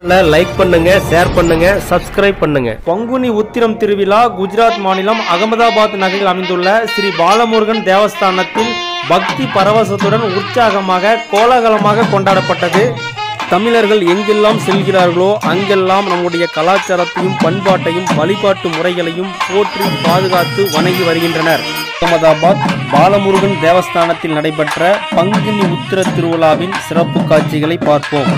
like பண்ணுங்க share பண்ணுங்க subscribe பண்ணுங்க பங்குனி உத்திரம் திருவிழா குஜராத் மாநிலம் அகமதாபாத் நகரில் அமைந்துள்ள ஸ்ரீ பாலமுருகன் தேவஸ்தானத்தில் பக்தி பரவசத்துடன் உற்சாகமாக கோலாகலமாக கொண்டாடப்பட்டது தமிழர்கள் எங்கெல்லாம் செல்கிறார்களோ அங்கெல்லாம் நம்முடைய கலாச்சாரத்தையும் பண்பாட்டையும் வழிபாட்டு முறைகளையும் போற்றி பாதுகாத்து வணங்கி வருகின்றனர் அகமதாபாத் பாலமுருகன் தேவஸ்தானத்தில் நடைபெற்ற பங்குனி உத்திர திருவிழாவின் சிறப்பு காட்சிகளை பார்ப்போம்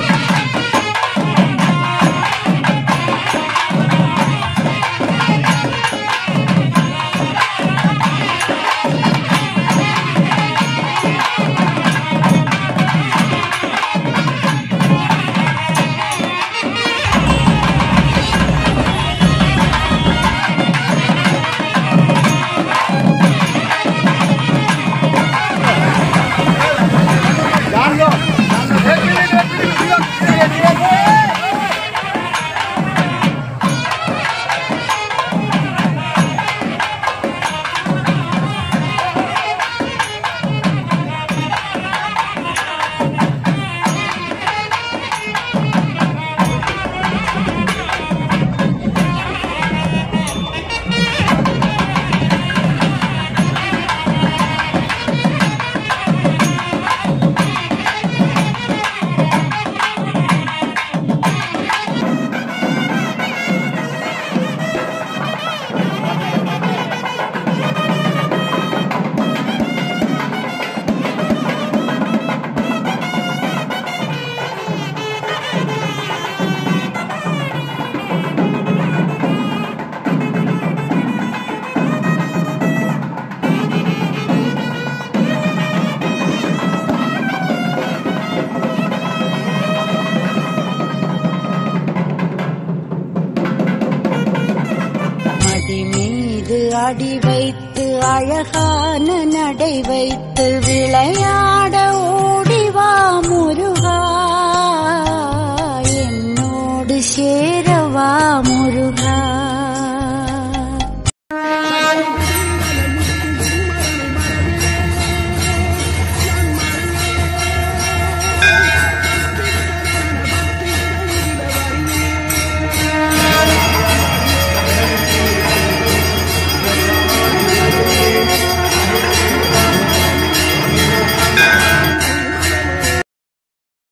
அடி மீது அடி வைத்து அழகான நடை வைத்து விளையாட